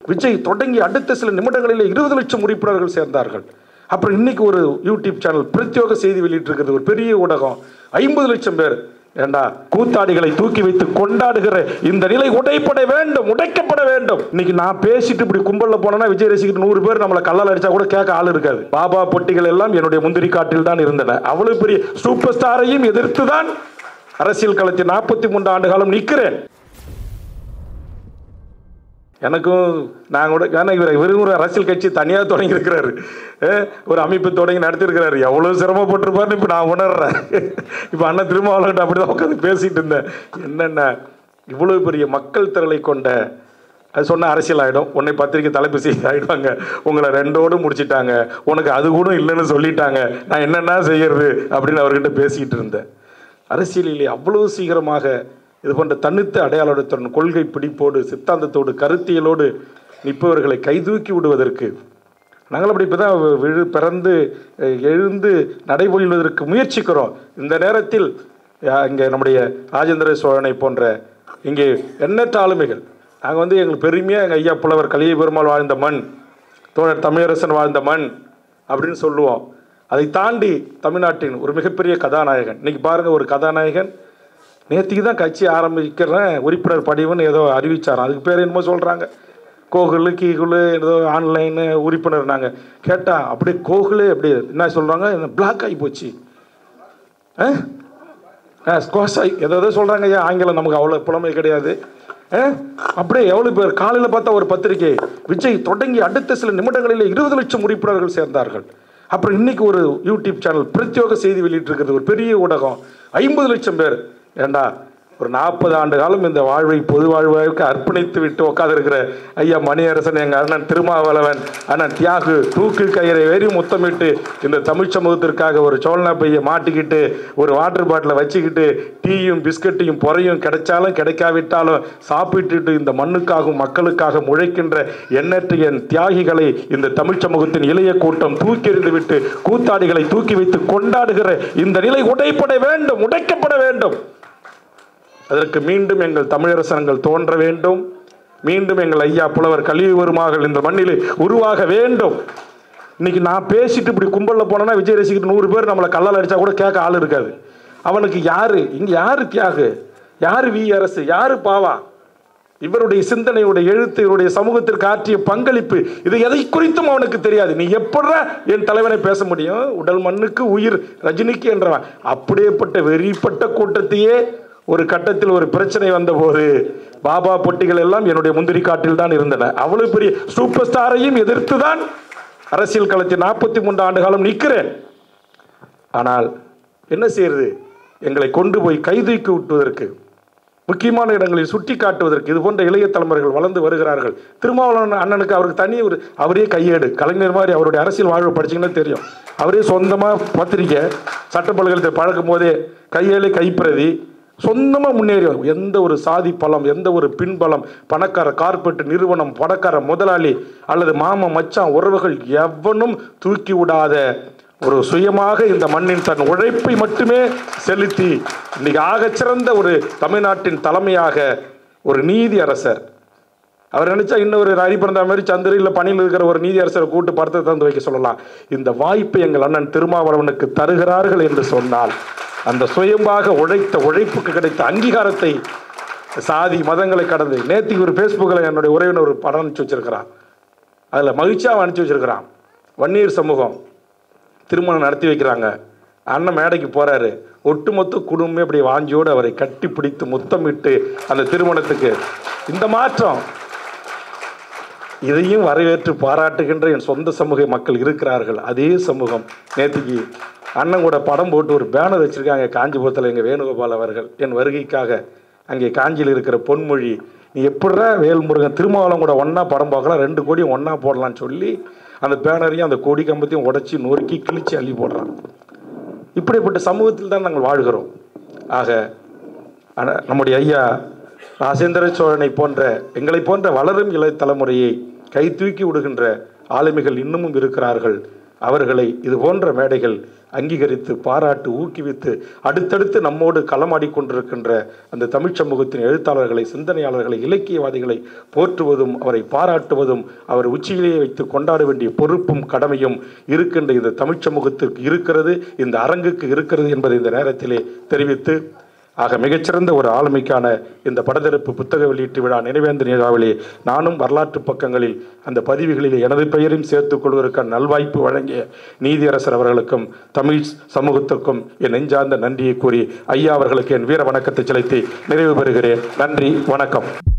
விஜய் தொடங்கி அடுத்த சில நிமிடங்களில் இருபது லட்சம் உறுப்பினர்கள் சேர்ந்தார்கள் அப்புறம் இன்னைக்கு ஒரு யூடியூப் சேனல் பிரத்யோக செய்தி வெளியிட்டிருக்கிறது ஒரு பெரிய ஊடகம் ஐம்பது லட்சம் பேர் ஏண்டா கூத்தாடிகளை தூக்கி வைத்து கொண்டாடுகிற இந்த நிலை உடைப்பட வேண்டும் உடைக்கப்பட வேண்டும் இன்னைக்கு நான் பேசிட்டு இப்படி கும்பல்ல போனேன்னா விஜய் ரசிகர் நூறு பேர் நம்மளை கல்லால் அடிச்சா கூட கேட்க ஆள் இருக்காது பாபா பொட்டிகள் எல்லாம் என்னுடைய முந்திரி காட்டில் தான் இருந்தன அவ்வளவு பெரிய சூப்பர் ஸ்டாரையும் எதிர்த்து தான் அரசியல் களத்தில் நாற்பத்தி மூன்று ஆண்டு காலம் நிற்கிறேன் எனக்கும் நான் கூட ஏன்னா இவர் இவரும் ஒரு அரசியல் கட்சி தனியாக தொடங்கி இருக்கிறாரு ஒரு அமைப்பு தொடங்கி நடத்திருக்கிறாரு எவ்வளோ சிரமப்பட்டிருப்பாருன்னு இப்போ நான் உணர்றேன் இப்போ அண்ணன் திருமாவளவன் அப்படி தான் உட்காந்து பேசிட்டு இருந்தேன் என்னென்ன இவ்வளோ பெரிய மக்கள் திரளை கொண்ட அது சொன்ன அரசியல் ஆகிடும் உன்னை பத்திரிக்கை தலைப்பு செய்தி ஆகிடுவாங்க உங்களை ரெண்டோடு முடிச்சிட்டாங்க உனக்கு அது கூட இல்லைன்னு சொல்லிட்டாங்க நான் என்னென்ன செய்யறது அப்படின்னு அவர்கிட்ட பேசிக்கிட்டு இருந்தேன் அரசியலிலே அவ்வளவு சீக்கிரமாக இது போன்ற தன்னித்த அடையாளத்துடன் கொள்கை பிடிப்போடு சித்தாந்தத்தோடு கருத்தியலோடு நிற்பவர்களை கைதூக்கி விடுவதற்கு நாங்கள் அப்படி இப்போ தான் விழு பிறந்து அஹ், எழுந்து நடைபொழிவதற்கு முயற்சிக்கிறோம் இந்த நேரத்தில் அஹ், இங்கே நம்முடைய ராஜேந்திர சோழனை போன்ற இங்கே எண்ணற்ற ஆளுமைகள் நாங்கள் வந்து எங்களுக்கு பெருமையாக எங்கள் ஐயா புலவர் கலிய பெருமாள் வாழ்ந்த மண் தோழர் தமிழரசன் வாழ்ந்த மண் அப்படின்னு சொல்லுவோம் அதை தாண்டி தமிழ்நாட்டின் ஒரு மிகப்பெரிய கதாநாயகன் இன்னைக்கு பாருங்க ஒரு கதாநாயகன் நேற்றுக்கு தான் கட்சி ஆரம்பிக்கிறேன் உறுப்பினர் படிவுன்னு ஏதோ அறிவிச்சாராம் அதுக்கு பேர் என்னமோ சொல்கிறாங்க கோகுலு கீகுலு ஏதோ ஆன்லைனு உறுப்பினர் நாங்கள் கேட்டால் அப்படியே கோகுலு அப்படி என்ன சொல்கிறாங்க பிளாக் ஆகி போச்சு ஆ ஆ ஸ்குவாஷ் ஆகி ஏதோ ஏதோ சொல்கிறாங்க ஐயா ஆங்கிலம் நமக்கு அவ்வளோ புலமை கிடையாது ஆ அப்படியே எவ்வளோ பேர் காலையில் பார்த்தா ஒரு பத்திரிகை விஜய் தொடங்கி அடுத்த சில நிமிடங்களில் இருபது லட்சம் உறுப்பினர்கள் சேர்ந்தார்கள் அப்புறம் இன்னைக்கு ஒரு யூடியூப் சேனல் பிரத்யோக செய்தி வெளியிட்டிருக்கிறது ஒரு பெரிய ஊடகம் ஐம்பது லட்சம் பேர் ஏண்டா ஒரு நாற்பது ஆண்டு காலம் இந்த வாழ்வை பொது வாழ்வாய்க்கு அர்ப்பணித்து விட்டு உட்காந்துருக்கிற ஐயா மணியரசன் எங்கள் அண்ணன் திருமாவளவன் அண்ணன் தியாகு தூக்கு கயிறை வெறி முத்தமிட்டு இந்த தமிழ் சமூகத்திற்காக ஒரு சோழனா பையை மாட்டிக்கிட்டு ஒரு வாட்டர் பாட்டிலை வச்சுக்கிட்டு டீயும் பிஸ்கட்டையும் பொறையும் கிடைச்சாலும் கிடைக்காவிட்டாலும் சாப்பிட்டுட்டு இந்த மண்ணுக்காகவும் மக்களுக்காக முழைக்கின்ற எண்ணற்ற என் தியாகிகளை இந்த தமிழ் சமூகத்தின் இளைய கூட்டம் தூக்கி எறிந்து விட்டு கூத்தாடிகளை தூக்கி வைத்து கொண்டாடுகிற இந்த நிலை உடைப்பட வேண்டும் உடைக்கப்பட வேண்டும் அதற்கு மீண்டும் எங்கள் தமிழரசனங்கள் தோன்ற வேண்டும் மீண்டும் எங்கள் ஐயா புலவர் கல்வி வருமாகள் இந்த மண்ணிலே உருவாக வேண்டும் இன்னைக்கு நான் பேசிட்டு இப்படி கும்பல்ல போனேன்னா விஜய் ரசிகர் நூறு பேர் நம்மளை கல்லால் அடிச்சா கூட கேட்க ஆள் இருக்காது அவனுக்கு யாரு இங்க யாரு தியாகு யாரு வி அரசு யாரு பாவா இவருடைய சிந்தனையுடைய எழுத்து இவருடைய சமூகத்திற்கு ஆற்றிய பங்களிப்பு இது எதை குறித்தும் அவனுக்கு தெரியாது நீ எப்படா என் தலைவனை பேச முடியும் உடல் மண்ணுக்கு உயிர் ரஜினிக்கு என்றவன் அப்படியேப்பட்ட வெறிப்பட்ட கூட்டத்தையே ஒரு கட்டத்தில் ஒரு பிரச்சனை வந்தபோது பாபா பொட்டிகள் எல்லாம் என்னுடைய முந்திரி காட்டில் தான் இருந்தன அவ்வளவு பெரிய சூப்பர் ஸ்டாரையும் எதிர்த்து தான் அரசியல் களத்தில் நாற்பத்தி மூன்று ஆண்டு காலம் நிற்கிறேன் ஆனால் என்ன செய்யறது எங்களை கொண்டு போய் கைதூக்கி விட்டுவதற்கு முக்கியமான இடங்களில் சுட்டி காட்டுவதற்கு இது போன்ற இளைய தலைமுறைகள் வளர்ந்து வருகிறார்கள் திருமாவளவன் அண்ணனுக்கு அவருக்கு தனி ஒரு அவரே கையேடு கலைஞர் மாதிரி அவருடைய அரசியல் வாழ்வு படிச்சீங்கன்னா தெரியும் அவரே சொந்தமாக பத்திரிக்கை சட்டப்பல்கலத்தை பழக்கும் போதே கையேழை கைப்பிரதி சொந்தமாக முன்னேறி எந்த ஒரு சாதி பலம் எந்த ஒரு பின்பலம் பணக்கார கார்பரேட் நிறுவனம் பணக்கார முதலாளி அல்லது மாமா மச்சான் உறவுகள் எவனும் தூக்கி விடாத ஒரு சுயமாக இந்த மண்ணின் தன் உழைப்பை மட்டுமே செலுத்தி இன்னைக்கு ஆகச்சிறந்த ஒரு தமிழ்நாட்டின் தலைமையாக ஒரு நீதி அரசர் அவர் நினைச்சா இன்னொரு ஹரி பிறந்த மாதிரி சந்திரியில் பணியில் இருக்கிற ஒரு நீதி அரசரை கூட்டு படத்தை தந்து வைக்க சொல்லலாம் இந்த வாய்ப்பை எங்கள் அண்ணன் திருமாவளவனுக்கு தருகிறார்கள் என்று சொன்னால் அந்த சுயமாக உழைத்த உழைப்புக்கு கிடைத்த அங்கீகாரத்தை சாதி மதங்களை கடந்து நேத்தி ஒரு ஃபேஸ்புக்கில் என்னுடைய உறவினர் ஒரு படம் அனுப்பிச்சு வச்சிருக்கிறான் அதில் மகிழ்ச்சியாக அனுப்பிச்சு வச்சிருக்கிறான் வன்னியர் சமூகம் திருமணம் நடத்தி வைக்கிறாங்க அண்ணன் மேடைக்கு போறாரு ஒட்டுமொத்த குடும்பமே அப்படி வாஞ்சியோடு அவரை கட்டி பிடித்து முத்தமிட்டு அந்த திருமணத்துக்கு இந்த மாற்றம் இதையும் வரவேற்று பாராட்டுகின்ற என் சொந்த சமூக மக்கள் இருக்கிறார்கள் அதே சமூகம் நேத்திக்கு அண்ணன் கூட படம் போட்டு ஒரு பேனர் வச்சிருக்காங்க காஞ்சிபுரத்தில் எங்கள் வேணுகோபால் அவர்கள் என் வருகைக்காக அங்கே காஞ்சியில் இருக்கிற பொன்மொழி நீ எப்படிடா வேல்முருகன் திருமாவளம் கூட ஒன்றா படம் பார்க்கலாம் ரெண்டு கோடியும் ஒன்றா போடலாம்னு சொல்லி அந்த பேனரையும் அந்த கொடி கம்பத்தையும் உடைச்சி நொறுக்கி கிழிச்சு அள்ளி போடுறான் இப்படிப்பட்ட சமூகத்தில் தான் நாங்கள் வாழ்கிறோம் ஆக ஆனா- நம்முடைய ஐயா ராஜேந்திர சோழனை போன்ற எங்களை போன்ற வளரும் இளைய தலைமுறையை கை தூக்கி விடுகின்ற ஆளுமைகள் இன்னமும் இருக்கிறார்கள் அவர்களை இது போன்ற மேடைகள் அங்கீகரித்து பாராட்டு ஊக்குவித்து அடுத்தடுத்து நம்மோடு களமாடி கொண்டிருக்கின்ற அந்த தமிழ்ச் சமூகத்தின் எழுத்தாளர்களை சிந்தனையாளர்களை இலக்கியவாதிகளை போற்றுவதும் அவரை பாராட்டுவதும் அவர் உச்சியிலேயே வைத்து கொண்டாட வேண்டிய பொறுப்பும் கடமையும் இருக்கின்ற இந்த தமிழ்ச் சமூகத்திற்கு இருக்கிறது இந்த அரங்குக்கு இருக்கிறது என்பதை இந்த நேரத்திலே தெரிவித்து ஆக மிகச்சிறந்த ஒரு ஆளுமைக்கான இந்த படத்தெடுப்பு புத்தக வெளியீட்டு விழா நினைவேந்த நிகழ்விலே நானும் வரலாற்று பக்கங்களில் அந்த பதிவுகளில் எனது பெயரையும் சேர்த்துக் கொள்வதற்கான நல்வாய்ப்பு வழங்கிய நீதியரசர் அவர்களுக்கும் தமிழ் சமூகத்திற்கும் என் நெஞ்சார்ந்த நன்றியை கூறி ஐயா அவர்களுக்கு என் வீர வணக்கத்தை செலுத்தி நிறைவு பெறுகிறேன் நன்றி வணக்கம்